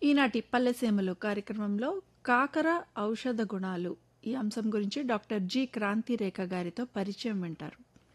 ఈనాటి పల్లెసీమలు కార్యక్రమంలో కాకర ఔషధ గుణాలు ఈ అంశం గురించి డాక్టర్ జి క్రాంతి రేఖ గారితో పరిచయం వింటారు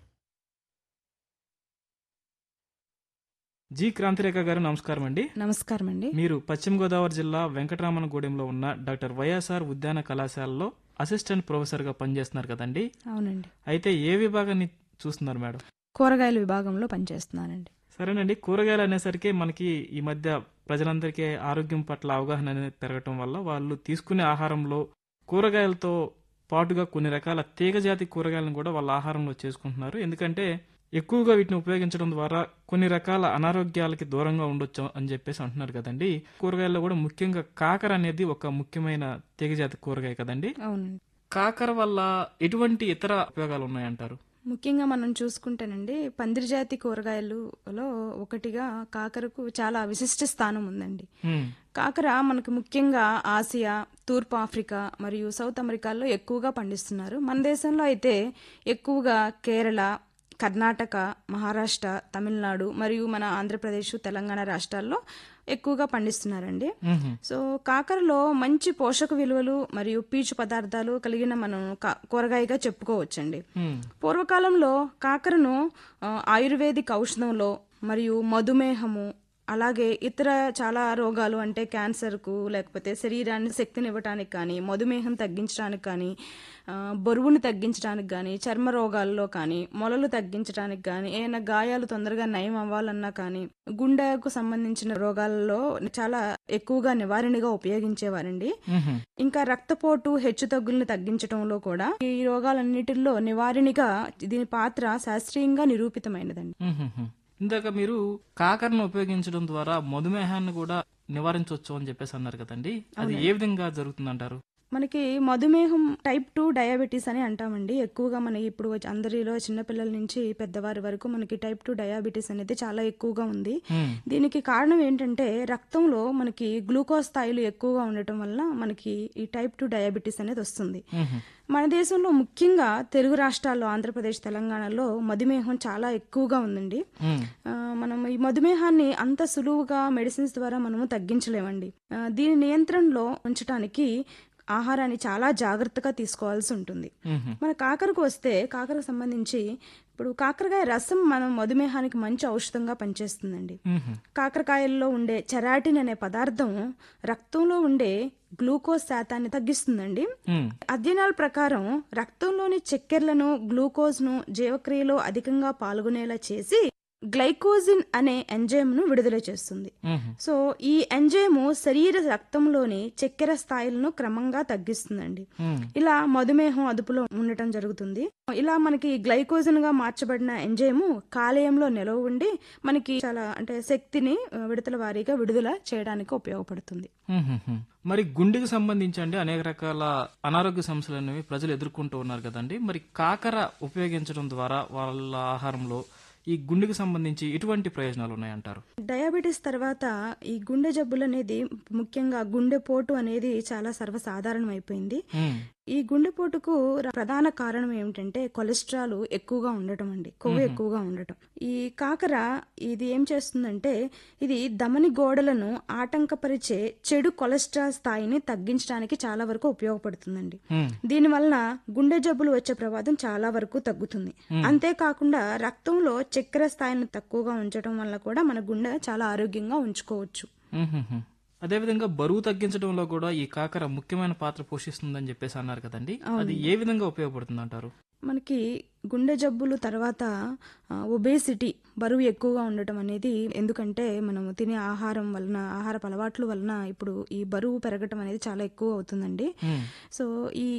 జి క్రాంతిరేఖ గారు నమస్కారం అండి నమస్కారం అండి మీరు పశ్చిమ గోదావరి జిల్లా వెంకటరామనగూడెంలో ఉన్న డాక్టర్ వైఎస్ఆర్ ఉద్యాన కళాశాలలో అసిస్టెంట్ ప్రొఫెసర్గా పనిచేస్తున్నారు కదండి అవునండి అయితే ఏ విభాగాన్ని చూస్తున్నారు మేడం కూరగాయల విభాగంలో పనిచేస్తున్నానండి సరేనండి కూరగాయలు అనేసరికి మనకి ఈ మధ్య ప్రజలందరికీ ఆరోగ్యం పట్ల అవగాహన అనేది పెరగటం వల్ల వాళ్ళు తీసుకునే ఆహారంలో కూరగాయలతో పాటుగా కొన్ని రకాల తీగజాతి కూరగాయలను కూడా వాళ్ళ ఆహారంలో చేసుకుంటున్నారు ఎందుకంటే ఎక్కువగా వీటిని ఉపయోగించడం ద్వారా కొన్ని రకాల అనారోగ్యాలకి దూరంగా ఉండొచ్చు అని చెప్పేసి అంటున్నారు కదండి కూరగాయల్లో కూడా ముఖ్యంగా కాకర అనేది ఒక ముఖ్యమైన తీగజాతి కూరగాయ కదండి అవునండి కాకర వల్ల ఎటువంటి ఇతర ఉపయోగాలు ఉన్నాయంటారు ముఖ్యంగా మనం చూసుకుంటేనండి పందిరిజాతి కూరగాయలలో ఒకటిగా కాకరకు చాలా విశిష్ట స్థానం ఉందండి హ్మ్. కాకర మనకు ముఖ్యంగా ఆసియా తూర్పు ఆఫ్రికా మరియు సౌత్ అమెరికాలో ఎక్కువగా పండిస్తున్నారు మన దేశంలో అయితే ఎక్కువగా కేరళ కర్ణాటక మహారాష్ట్ర తమిళనాడు మరియు మన ఆంధ్రప్రదేశ్ తెలంగాణ రాష్ట్రాల్లో ఎక్కువగా పండిస్తున్నారండి మ్హూ. సో కాకరలో మంచి పోషక విలువలు మరియు పీచు పదార్థాలు కలిగిన మనం కా- కూరగాయగా చెప్పుకోవచ్చండి హ్మ్. పూర్వకాలంలో కాకరను ఆ, ఆయుర్వేదిక్ ఔషధంలో మరియు మధుమేహము అలాగే ఇతర చాలా రోగాలు అంటే క్యాన్సర్కు లేకపోతే శరీరాన్ని శక్తినివ్వటానికి కానీ మధుమేహం తగ్గించడానికి కానీ ఆ, బరువుని తగ్గించడానికి కానీ చర్మ రోగాల్లో కానీ మొలలు తగ్గించడానికి కానీ ఏమైనా గాయాలు తొందరగా నయం అవ్వాలన్నా కానీ గుండెకు సంబంధించిన రోగాలలో చాలా ఎక్కువగా నివారణగా ఉపయోగించేవారండి మ్హూ. ఇంకా రక్తపోటు హెచ్చు తగ్గుల్ని తగ్గించడంలో కూడా ఈ రోగాలన్నిటిలో నివారణగా దీని పాత్ర శాస్త్రీయంగా నిరూపితమైనదండి మ్మ్హ్మ్. ఇందాక మీరు కాకరను ఉపయోగించడం ద్వారా మధుమేహాన్ని కూడా నివారించవచ్చు అని చెప్పేసి అన్నారు కదండి అది ఏ విధంగా జరుగుతుందంటారు మనకి మధుమేహం టైప్ టూ డయాబెటీస్ అని అంటామండి ఎక్కువగా మనకి ఇప్పుడు వచ్చి- అందరిలో చిన్నపిల్లల నుంచి పెద్దవారి వరకు మనకి టైప్ టూ డయాబెటీస్ అనేది చాలా ఎక్కువగా ఉంది హ్మ్. దీనికి కారణం ఏంటంటే రక్తంలో మనకి గ్లూకోజ్ స్థాయిలు ఎక్కువగా ఉండటం వల్ల మనకి ఈ టైప్ టూ డయాబెటీస్ అనేది వస్తుంది మ్హూ. మన దేశంలో ముఖ్యంగా తెలుగు రాష్ట్రాల్లో ఆంధ్రప్రదేశ్ తెలంగాణలో మధుమేహం చాలా ఎక్కువగా ఉందండి హ్మ్. ఆ, మనం ఈ మధుమేహాన్ని అంత సులువుగా మెడిసిన్స్ ద్వారా మనము తగ్గించలేమండి ఆ, దీని నియంత్రణలో ఉంచడానికి ఆహారాన్ని చాలా జాగ్రత్తగా తీసుకోవాల్సి ఉంటుంది మ్హూ. మన కాకరకు వస్తే కాకరకు సంబంధించి ఇప్పుడు కాకరకాయ రసం మనం మధుమేహానికి మంచి ఔషధంగా పనిచేస్తుందండి మ్హూ. కాకరకాయల్లో ఉండే చెరాటిన్ అనే పదార్థం రక్తంలో ఉండే గ్లూకోజ్ శాతాన్ని తగ్గిస్తుందండి హ్మ్. అధ్యయనాల ప్రకారం రక్తంలోని చక్కెరలను గ్లూకోజ్ను జీవక్రియలో అధికంగా పాల్గొనేలా చేసి గ్లైకోజిన్ అనే ఎంజైమ్ను విడుదల చేస్తుంది మ్హూ. సో ఈ ఎంజైము శరీర రక్తంలోని చక్కెర స్థాయిలను క్రమంగా తగ్గిస్తుందండి హ్మ్. ఇలా మధుమేహం అదుపులో ఉండటం జరుగుతుంది ఇలా మనకి గ్లైకోజన్ గా మార్చబడిన ఎంజైము కాలేయంలో నిలవ ఉండి మనకి చాలా అంటే శక్తిని ఆ, విడతల వారీగా విడుదల చేయడానికి ఉపయోగపడుతుంది మ్మ్హ్మ్. మరి గుండెకి సంబంధించి అండి అనేక రకాల అనారోగ్య సమస్యలు అనేవి ప్రజలు ఎదుర్కొంటూ ఉన్నారు కదండి మరి కాకర ఉపయోగించడం ద్వారా వాళ్ళ ఆహారంలో ఈ గుండెకి సంబంధించి ఎటువంటి ప్రయోజనాలు ఉన్నాయంటారు డయాబెటీస్ తర్వాత ఈ గుండె జబ్బులు అనేది ముఖ్యంగా గుండెపోటు అనేది చాలా సర్వసాధారణం అయిపోయింది హ్మ్. ఈ గుండెపోటుకు ర- ప్రధాన కారణం ఏమిటంటే కొలెస్ట్రాల్ ఎక్కువగా ఉండటం అండి కొవ్వు ఎక్కువగా ఉండటం ఈ కాకర ఇది ఏం చేస్తుందంటే ఇది ధమని గోడలను ఆటంకపరిచే చెడు కొలెస్ట్రాల్ స్థాయిని తగ్గించడానికి చాలా వరకు ఉపయోగపడుతుందండి హ్మ్. దీని వలన గుండె జబ్బులు వచ్చే ప్రమాదం చాలా వరకు తగ్గుతుంది అంతేకాకుండా రక్తంలో చక్కెర స్థాయిని తక్కువగా ఉంచడం వల్ల కూడా మన గుండె చాలా ఆరోగ్యంగా ఉంచుకోవచ్చు మ్మ్హ్మ్. అదేవిధంగా బరువు తగ్గించడంలో కూడా ఈ కాకర ముఖ్యమైన పాత్ర పోషిస్తుందని చెప్పేసి అన్నారు కదండి అది ఏ విధంగా ఉపయోగపడుతుంది అంటారు మనకి గుండె జబ్బులు తర్వాత ఒబేసిటీ బరువు ఎక్కువగా ఉండటం అనేది ఎందుకంటే మనము తినే ఆహారం వలన ఆహారపు అలవాట్ల వలన ఇప్పుడు ఈ బరువు పెరగటం అనేది చాలా ఎక్కువ అవుతుందండి హ్మ్. సో ఈ